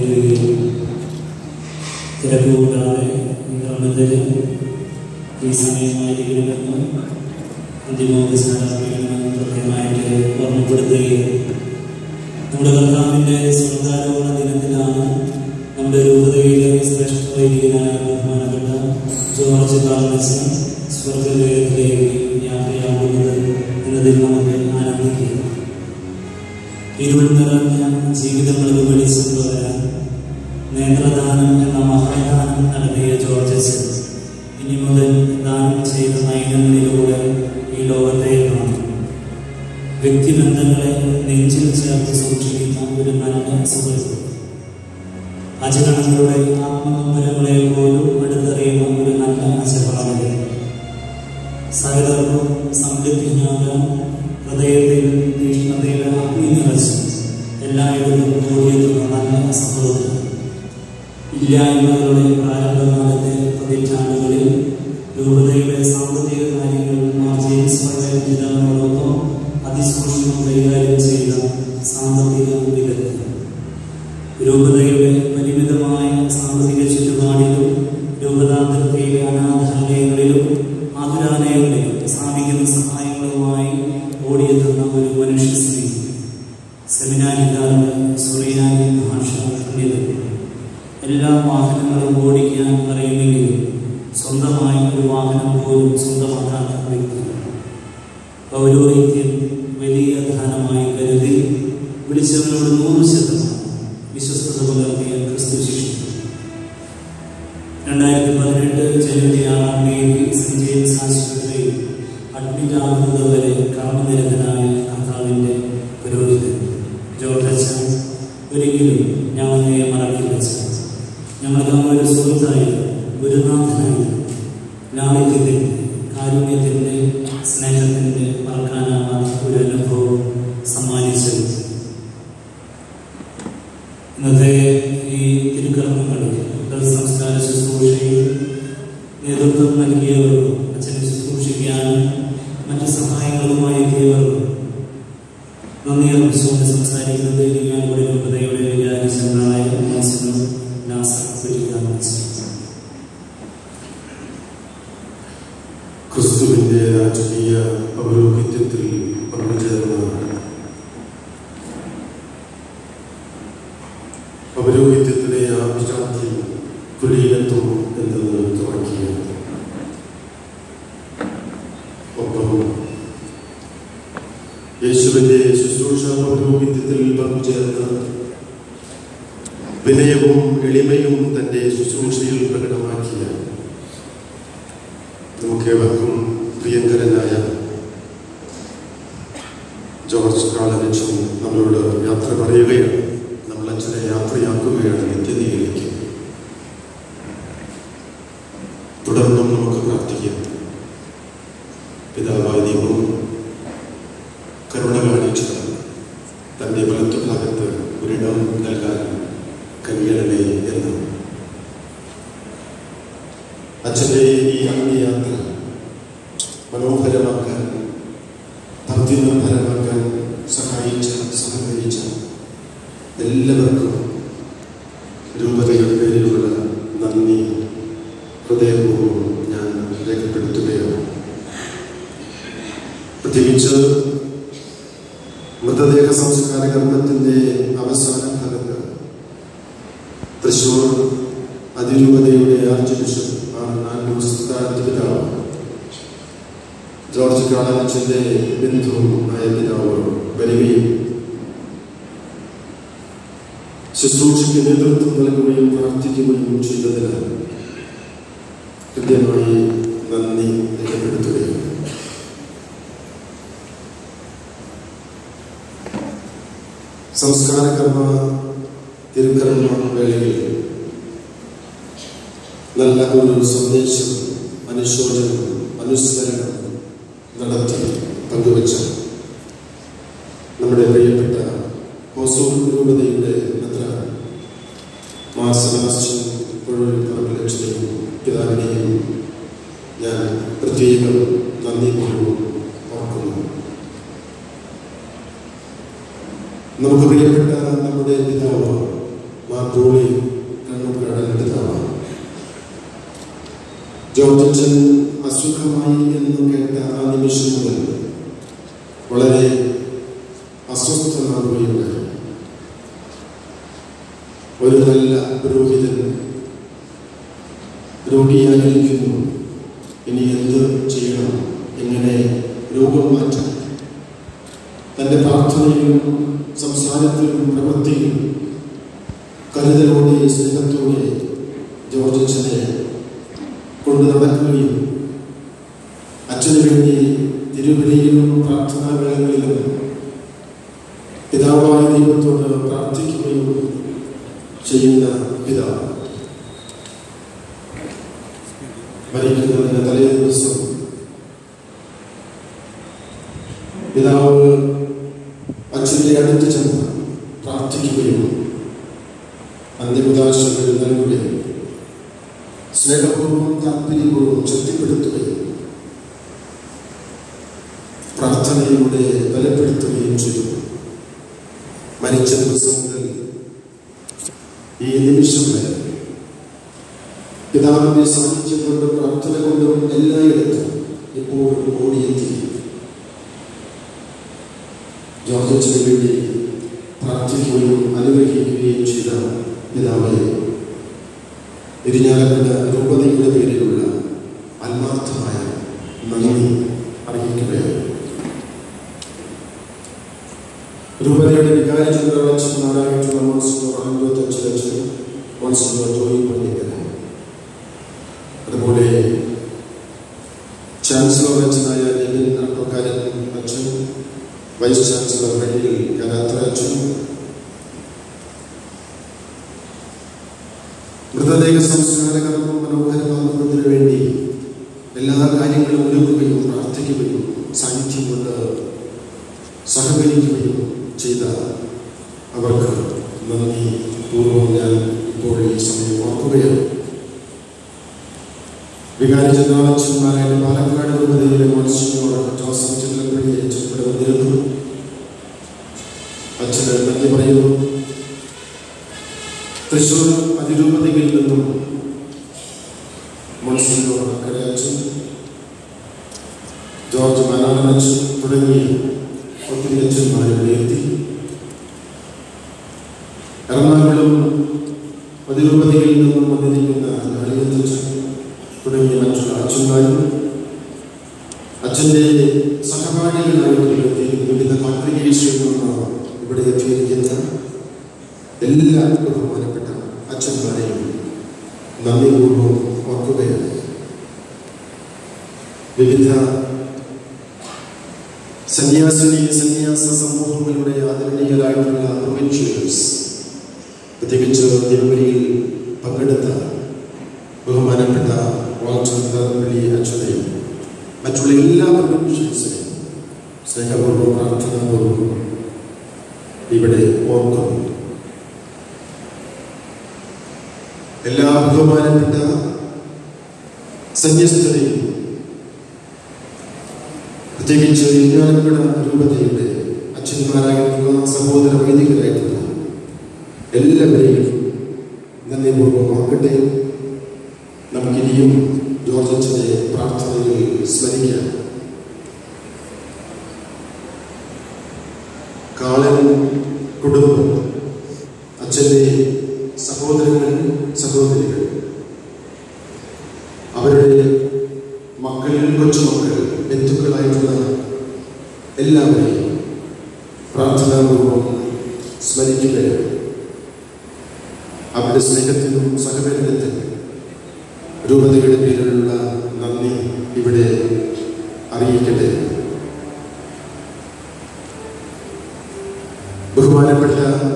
വരികയും തിരക്ക് കൂടാതെ ഈ ഗ്രൗണ്ടിൽ ഈ സമയമായിരിക്കണമെന്ന് അന്തിമോപചാരമെന്ന് പ്രത്യേകമായിട്ട് ഓർമ്മപ്പെടുത്തുകയും നമ്മുടെ കർത്താവിൻ്റെ സ്വർഗാരോഹണ ദിനത്തിലാണ് നമ്മുടെ രൂപതയിലെ ശ്രേഷ്ഠ വൈദികനായ ബഹുമാനപ്പെട്ട ജോർജ് കാർലസ് സ്വർഗലോകത്തിലേക്ക് യാത്രയാകുന്നത് എന്നതിൽ നമുക്ക് ആനന്ദിക്കാം ഇരുൾ നിറഞ്ഞ ജീവിതങ്ങൾക്ക് വെളിച്ചം പകരാൻ നേത്രദാനം എന്ന മഹാദാനം നടത്തിയ ജോർജസ് ഇനി മുതൽ ദാനം ചെയ്ത നയനങ്ങളിലൂടെ ഈ ലോകത്തെ കാണും വ്യക്തിബന്ധങ്ങളെ നെഞ്ചിൽ ചേർത്ത് സൂക്ഷിക്കുന്ന ഒരു നല്ല സുഹൃത്ത് അചരണങ്ങളുടെ ആത്മനമ്പരങ്ങളെ പോലും അടുത്തറിയുന്ന ഒരു നല്ല അചരണമാണ് സകലർക്കും സംതൃപ്തിയാകാൻ ഹൃദയത്തിൽ തീഷ്ണതയുടെ അഗ്നി നിറച്ച് എല്ലായിടത്തും ഓടിയെത്തുന്ന നല്ല സഹോദരൻ ഇല്ലായ്മകളുടെ പ്രാരംഭകാലത്തെ പതിറ്റാണ്ടുകളിൽ രൂപതയുടെ സാമ്പത്തിക കാര്യങ്ങൾ മാർ ജെയിംസ് പിതാവിനോടൊപ്പം അതിസൂക്ഷ്മം കൈകാര്യം ചെയ്ത സാമ്പത്തിക വിദഗ്ധൻ രൂപതയുടെ പരിമിതമായ സാമ്പത്തിക ചുറ്റുപാടിലും രൂപതാതിർത്തിയിലെ അനാഥാലയങ്ങളിലും ആതുരാലയങ്ങളിലും സ്ഥാപിക്കുന്ന സഹായങ്ങളുമായി ഓടിയെത്തുന്ന ഒരു മനുഷ്യസ്ത്രീ സെമിനാരിക്കാർക്ക് സുറിയാനി ഭാഷ അറിഞ്ഞത് എല്ലാ വാഹനങ്ങളും ഓടിക്കാൻ അറിയുമെങ്കിലും സ്വന്തമായി ഒരു വാഹനം പോലും സ്വന്തമാക്കാത്ത വ്യക്തി പൗരോഹിത്യം വലിയ ധാനമായി കരുതി വിളിച്ചവരോട് നൂറ് ശതമാനം വിശ്വസ്തത പുലർത്തിയ ക്രിസ്തു ശിഷ്യ രണ്ടായിരത്തി പതിനെട്ട് ജനുവരി ആറാം തീയതി സെന്റ് ജെയിംസ് ആശുപത്രിയിൽ അഡ്മിറ്റ് ആകുന്നത് വരെ കാമനിരതനായ കർത്താവിന്റെ പുരോഹിതൻ ജോർജ് ഒരിക്കലും ഞങ്ങളെ മറക്കി വെച്ച ഞങ്ങൾ തമ്മിൽ ഒരു സുഹൃത്തായി ഗുരുനാഥനായി ലാളിത്യത്തിൻ്റെ കാരുണ്യത്തിൻ്റെ സ്നേഹത്തിൻ്റെ മറക്കാനാവാത്ത ഒരു അനുഭവം സമ്മാനിച്ചത് ഇന്നത്തെ ഈ തിരുക്കർമ്മങ്ങളിൽ സംസ്കാര ശുശ്രൂഷയിൽ നേതൃത്വം നൽകിയവർക്കും അച്ഛനെ ശുശ്രൂഷിക്കാനും മറ്റ് സഹായങ്ങളുമായി എത്തിയവർക്കും നന്ദി അർപ്പിച്ചുകൊണ്ട് സംസാരിക്കുന്നത് ഇരിങ്ങാലക്കുടി രൂപതയുടെ വികാരി ചന്ദ്രായ മോസിനും നാസർ പിടിക്കാമെന്ന് ക്രിസ്തുവിന്റെ രാജകീയ പൗരോഹിത്യത്തിൽ പങ്കുചേർന്ന പൗരോഹിത്യത്തിലെ ആഭിജാത്യം കുലീനത്വം എന്നത് തുടങ്ങിയത് ഒപ്പം യേശുവിന്റെ ശുശ്രൂഷ പൗരോഹിത്യത്തിൽ പങ്കുചേർന്ന വിനയവും എളിമയും തന്റെ ശുശ്രൂഷയിൽ പ്രകടമാക്കിയ നമുക്കേവർക്കും പ്രിയങ്കരനായ ജോർജ് കാളനിച്ചും നമ്മളോട് യാത്ര പറയുകയാണ് നമ്മൾ അച്ഛനെ യാത്രയാക്കുകയാണ് നിത്യതയിലേക്ക് തുടർന്നും നമുക്ക് പ്രാർത്ഥിക്കാം പിതാവായ ദൈവം കരുണ കാണിച്ച തൻ്റെ വലത്തുഭാഗത്ത് ഒരിടം നൽകാൻ കഴിയണമേ എന്ന് അച്ഛൻ്റെ ഈ അന്ത്യയാത്ര മനോഹരമാക്കാൻ ഭക്തിനിർഭരമാക്കാൻ സഹായിച്ച സഹകരിച്ച എല്ലാവർക്കും രൂപതയുടെ പേരിലുള്ള നന്ദി ഹൃദയപൂർവ്വം ഞാൻ രേഖപ്പെടുത്തുകയാണ് പ്രത്യേകിച്ച് മൃതദേഹ സംസ്കാര കർമ്മത്തിൻ്റെ അവസാന ഭാഗത്ത് തൃശൂർ അതിരൂപതയുടെ ആർച്ച് ബിഷപ്പ് പിതാവ് ജോർജ് കാളനച്ചന്റെ ബന്ധുവും ആയ പിതാവ് വരികയും ശുശ്രൂഷയ്ക്ക് നേതൃത്വം നൽകുകയും പ്രാർത്ഥിക്കുകയും ചെയ്തതിന് കൃത്യമായി നന്ദി രേഖപ്പെടുത്തുകയാണ് സംസ്കാരകർമ്മ തിരുക്കർമ്മ വേളയിൽ നല്ല ഒരു സന്ദേശം അനുശോചനം അനുസ്മരണം നടത്തി പങ്കുവച്ച നമ്മുടെ പ്രിയപ്പെട്ട ഹോസൂർ രൂപതയുടെ മെത്ര മാർ സെബാസ്റ്റ്യൻ പുഴലക്ഷനെയും പിതാവിനെയും ഞാൻ പ്രത്യേകം നന്ദിപൂർവ്വം ഓർക്കുന്നു നമുക്ക് പ്രിയപ്പെട്ട നമ്മുടെ പിതാവ് മാർ പോളി കണ്ണുകാടൻ പിതാവ് ജോർജൻ അസുഖമായി എന്ന് കേട്ട ആ നിമിഷം മുതൽ വളരെ അസ്വസ്ഥനാകുകയുണ്ടായി ഒരു നല്ല പുരോഹിതൻ രോഗിയായിരിക്കുന്നു ഇനി എന്ത് ചെയ്യണം എങ്ങനെ രോഗം മാറ്റാം തൻ്റെ പ്രാർത്ഥനയിലും സംസാരത്തിലും പ്രവൃത്തിയിലും കരുതലോടെ സ്നേഹത്തോടെ ജോർജ് അച്ഛനെ കൊണ്ടു നടക്കുകയും അച്ഛന് വേണ്ടി തിരുവലിയിലും പ്രാർത്ഥനാ വേളകളിലും പിതാവായ ദൈവത്തോട് പ്രാർത്ഥിക്കുകയും ചെയ്യുന്ന പിതാവ് മരിക്കുന്നതിന് തലേ ദിവസം പിതാവ് അച്ഛൻ്റെ അടുത്ത് ചെന്ന് പ്രാർത്ഥിക്കുകയും അന്ത്യമുദാശകൾ നൽകുകയും സ്നേഹപൂർവ്വം താല്പര്യപൂർവ്വം ശക്തിപ്പെടുത്തുകയും പ്രാർത്ഥനയിലൂടെ ബലപ്പെടുത്തുകയും ചെയ്തു മരിച്ച ദിവസം മുതൽ ഈ നിമിഷം വരെ പിതാവിന്റെ സാന്നിധ്യം കൊണ്ടും പ്രാർത്ഥന കൊണ്ടും എല്ലായിടത്തും എപ്പോഴും ഓടിയെത്തി ജോർജന് വേണ്ടി പ്രാർത്ഥിക്കുകയും അനുഗ്രഹിക്കുകയും ചെയ്ത പിതാവെ ഇരിഞ്ഞാലക്കുട രൂപതയുടെ പേരിലുള്ള ആത്മാർത്ഥമായ നന്ദി അറിയിക്കുകയാണ് രൂപതയുടെ വികാരി ചന്ദ്രവച്ചന്മാരായിട്ടുള്ള മോൺസിനോർ ആൻഡോ തച്ചരച്ചൻ മോൺസിനോർ ജോയി പള്ളിക്കര അതുപോലെ ചാൻസലർ അച്ഛനായ ലെനിൻ അട്ടോക്കാരൻ അച്ഛൻ വൈസ് ചാൻസലർ റെനിൽ കരാത്ര അച്ഛൻ മൃതദേഹ സംസ്കാര കർമ്മം മനോഹരമാക്കുന്നതിന് വേണ്ടി എല്ലാ കാര്യങ്ങളും ഒരുക്കുകയും പ്രാർത്ഥിക്കുകയും സാന്നിധ്യം കൊണ്ട് സഹകരിക്കുകയും ചെയ്ത അവർക്ക് നന്ദി പൂർവ്വം ഞാൻ ഇപ്പോൾ ഈ സമയം ഓർക്കുകയാണ് വികാരി ജനാളച്ചന്മാരായ പാലക്കാട് രൂപതയിലെ മത്സ്യനോട് ജോസഫ് ചില്ലപ്പള്ളി അച്ഛൻ ഇവിടെ വന്നിരുന്നു അച്ഛന് നന്ദി പറയുന്നു തൃശൂർ അതിരൂപതയിൽ നിന്നും മത്സ്യനോട് അക്കരെ അച്ഛൻ ജോർജ് മനാനച്ചൻ തുടങ്ങി ഒത്തിരി അച്ഛന്മാർ ഇവിടെ എത്തി എറണാകുളം അതിരൂപതയിൽ നിന്നും വന്നിരിക്കുന്ന കാളിയത്തച്ഛൻ തുടങ്ങിയ മറ്റുള്ള അച്ഛന്മാരും അച്ഛൻ്റെ സഹപാഠികളായിട്ടുള്ള വിവിധ കോൺഗ്രിഗേഷനിൽ നിന്ന് ഇവിടെ എത്തിയിരിക്കുന്ന എല്ലാ ബഹുമാനപ്പെട്ട അച്ഛന്മാരെയും നന്ദിപൂർവ്വം ഓർക്കുകയാണ് വിവിധ സന്യാസിനി സന്യാസ സമൂഹങ്ങളുടെ ആദരണീയരായിട്ടുള്ള പ്രൊവിൻഷ്യൽസ് പ്രത്യേകിച്ച് തിരുവരിയിൽ പങ്കെടുത്ത ബഹുമാനപ്പെട്ട വാൾട്ടർ തലപ്പള്ളി അച്ഛനെയും മറ്റുള്ള എല്ലാ പ്രൊവിൻഷ്യൽസിനെയും സ്നേഹപൂർവ്വം പ്രാർത്ഥനാപൂർവ്വം ഇവിടെ ഓർക്കുന്നു എല്ലാ ബഹുമാനപ്പെട്ട സന്യസ്തരെയും പ്രത്യേകിച്ച് ഇരിഞ്ഞാലക്കുട രൂപതയുടെ അച്ഛന്മാരായിട്ടുള്ള സഹോദര വൈദികരായിട്ടുള്ള എല്ലാവരെയും നന്ദിപൂർവ്വം ഓർക്കട്ടെ നമുക്കിനിയും ജോർജ് അച്ഛനെ പ്രാർത്ഥനയിൽ സ്മരിക്കാം കാളൻ കുടുംബം അച്ഛൻ്റെ സഹോദരങ്ങൾ സഹോദരികൾ അവരുടെ മക്കൾ കൊച്ചുമക്കൾ ബന്ധുക്കളായിട്ടുള്ള എല്ലാവരെയും പ്രാർത്ഥനാപൂർവം സ്മരിക്കുകയാണ് അവരുടെ സ്നേഹത്തിനും സഹകരണത്തിനും രൂപതയുടെ പേരിലുള്ള നന്ദി ഇവിടെ അറിയിക്കട്ടെ ബഹുമാനപ്പെട്ട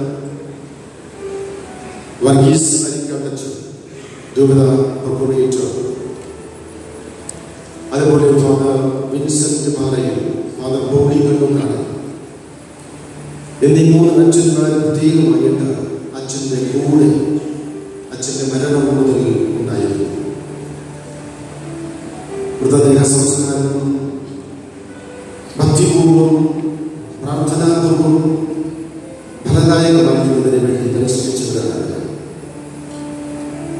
വർഗീസ് അരിക്കാട്ടച്ചൻ രൂപത പ്രൊപ്പറേറ്റർ അതുപോലെ father Vincent Parayil father Bobby Kannukkad എന്നീ മൂന്ന് അച്ഛന്മാർ പ്രത്യേകമായിട്ട് അച്ഛൻ്റെ കൂടെ അച്ഛൻ്റെ മരണം മുതൽ ഉണ്ടായിരുന്നു മൃതദേഹ സംസ്കാരം ഭക്തിപൂർവം പ്രാർത്ഥനാപൂർവം ഫലദായകമാക്കുന്നതിന് വേണ്ടി പരിശ്രമിച്ചവരാണ്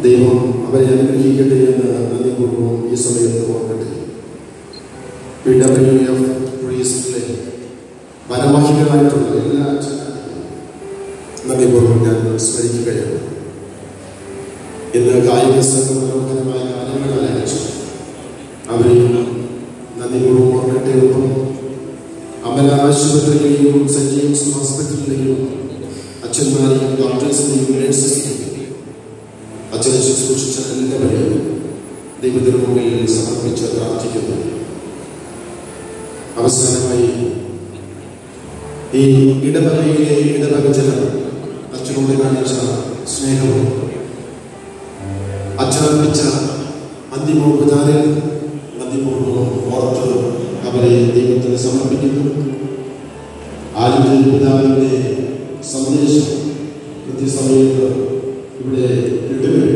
ദൈവം അവരെ അനുഗ്രഹിക്കട്ടെ എന്ന് നന്ദിപൂർവ്വം ഈ സമയത്ത് ഓർക്കട്ടെ പി ഡബ്ല്യു എഫ് പ്രീസിലെ വനവാഹികളായിട്ടുള്ള എല്ലാ അച്ഛന്മാരെയും നന്ദിപൂർവ്വം ഞാൻ സ്മരിക്കുകയാണ് ഇന്ന് കായിക സംഘം മനോഹരമായ കാര്യങ്ങൾ അയച്ചു അവരെയും നന്ദിപൂർവ്വം ഓർക്കട്ടെ ഒപ്പം അമല ആശുപത്രിയിലെയും സെന്റ് ജെയിംസ് ഹോസ്പിറ്റലിലെയും അച്ഛന്മാരെയും ഡോക്ടേഴ്സിനെയും നഴ്സസിനെയും അച്ഛനെ ശുശ്രൂഷിച്ച എല്ലാവരെയും ദൈവത്തിന് മുമ്പിൽ സമർപ്പിച്ച് പ്രാർത്ഥിക്കുന്നു അവസാനമായി ഈ ഇടവകയിലെ ഇടവകജനം അച്ഛനോട് കാണിച്ച സ്നേഹവും അച്ഛനർപ്പിച്ച അന്തിമോപചാരം നന്ദിപൂർവ്വം ഓർത്ത് അവരെ ദൈവത്തിന് സമർപ്പിക്കുന്നു ആദ്യത്തെ പിതാവിൻ്റെ സന്ദേശം കൃത്യസമയത്ത് ഇവിടെ കിട്ടുകയും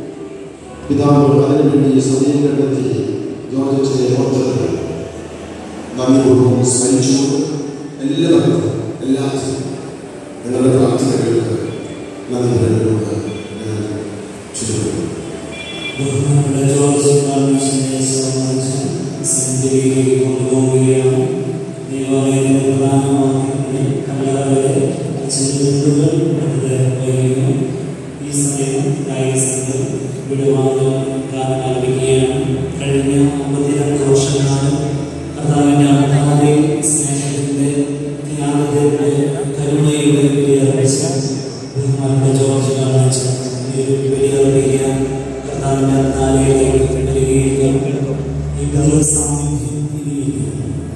പിതാവ് അതിനുവേണ്ടി സമയം കണ്ടെത്തി ജോർജനെ ഓർത്ത് നന്ദിപൂർവ്വം സ്മരിച്ചുകൊണ്ട് എല്ലാവർക്കും എല്ലാത്തിനും നിങ്ങളുടെ പ്രാർത്ഥനകൾക്ക് നന്ദി പറയുന്നത് ഞാൻ ചുരുക്കുന്നു ബഹുമാനപ്പെട്ട ജോർജ് കാർമിഷനെ സംബന്ധിച്ച് സെഞ്ചുറിയിലേക്ക് കൊണ്ടുപോവുകയാണ് ദൈവാലയത്തിലെ പ്രധാനമാക്കി കല്ലാവരെ ചെറുതുകൾ വഹിക്കുന്നു ഈ സമയം കായിക സംഘം വിടുവാദം ആരംഭിക്കുകയാണ് കഴിഞ്ഞ അമ്പത്തിരണ്ട് വർഷക്കാലം കർത്താവിൻ്റെ അനാഥ സ്നേഹത്തിൻ്റെ ത്യാഗത്തിൻ്റെ കരുണയുടെ ബലിയർപ്പിച്ച ബഹുമാനപ്പെട്ട ജോർജ് കാണിച്ച ഈ ഒരു ബലിയർപ്പിക്കാൻ കർത്താവിൻ്റെ അനാഥയിലേക്ക് വരികയും ഈ ബദൽ സാമീപ്യം ഇനിയും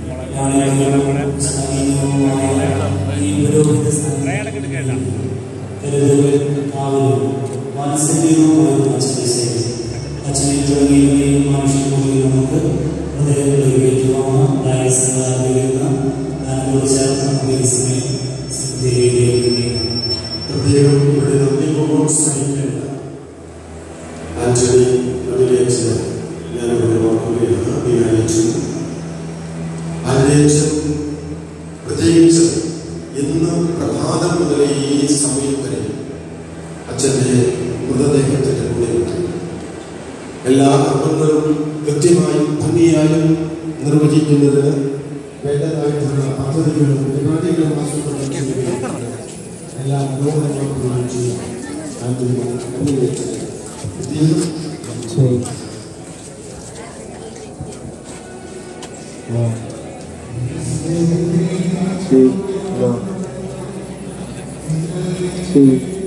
യാതൊരു ശാരീരികവുമായ ഈ പുരോഹിത സ്ഥാനം കരുതലും കാവലും വാത്സല്യവുമായിരുന്നു അച്ഛനെ സേവിച്ചത് അച്ഛനെ തുടങ്ങിയവയും മനുഷ്യനെയും നമുക്ക് ഹൃദയങ്ങളിലേക്ക് ഏറ്റുവാങ്ങാം ദായസംഘാതിരിക്കുന്ന ദാനത്തോട് ചേർത്ത് നമുക്ക് ഈ സമയം സിദ്ധിയിലേക്ക് നീങ്ങാം പ്രത്യേകം ഇവിടെ നന്ദിപൂർവ്വം സ്മരിക്കേണ്ട ആന്റണി അതിലേച്ച് ഞാനിവിടെ ഓർക്കുകയാണ് വികാരിച്ചു അതിലേച്ച് പ്രത്യേകിച്ച് ഇന്ന് പ്രഭാതം മുതൽ ഈ സമയം വരെ അച്ഛൻ്റെ മൃതദേഹത്തിൻ്റെ കൂടെ ഉണ്ടായി എല്ലാ കർമ്മങ്ങളും കൃത്യമായും ഭംഗിയായും നിർവഹിക്കുന്നതിന് വേണ്ടതായിട്ടുള്ള പദ്ധതികളും പരിപാടികളും ആസൂത്രണം എല്ലാ മനോഹരങ്ങളും ഉപയോഗിച്ച് ആന്റണി അഭിനയിച്ചത് പ്രത്യേകം Sí, no. Sí.